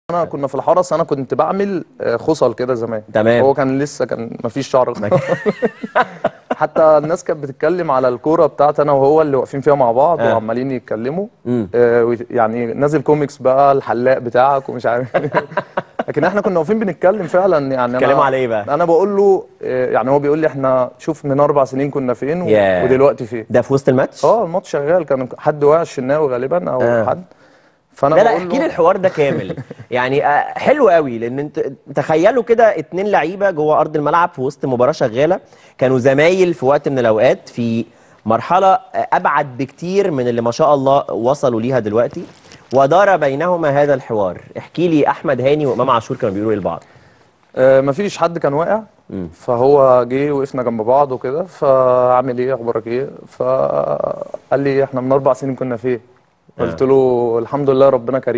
انا كنا في الحرس انا كنت بعمل آه، خصل كده زمان تمام. هو كان لسه كان مفيش شعر حتى الناس كانت بتتكلم على الكوره بتاعتي انا وهو اللي واقفين فيها مع بعض آه. وعمالين يتكلموا مم. آه، ويت- يعني نازل كوميكس بقى الحلاق بتاعك ومش عارف إيه. لكن احنا كنا واقفين بنتكلم فعلا يعني بتتكلموا أنا- على إيه بقى؟ انا بقول له آه، يعني هو بيقول لي احنا شوف من اربع سنين كنا فين و- ياه. ودلوقتي فين ده في وسط الماتش اه الماتش شغال كان حد واقع الشناوي غالبا او آه. حد فانا لا لا بقول احكي لي له الحوار ده كامل يعني آه، حلو قوي لان انت تخيلوا كده اتنين لعيبه جوه ارض الملعب في وسط مباراه شغاله كانوا زمايل في وقت من الاوقات في مرحله آه، ابعد بكتير من اللي ما شاء الله وصلوا ليها دلوقتي ودار بينهما هذا الحوار احكي لي احمد هاني وامام عاشور كانوا بيقولوا ايه لبعض آه، مفيش حد كان واقع فهو جه وقفنا جنب بعض وكده فعامل ايه اخبارك ايه فقال لي احنا من اربع سنين كنا فين قلت له الحمد لله ربنا كريم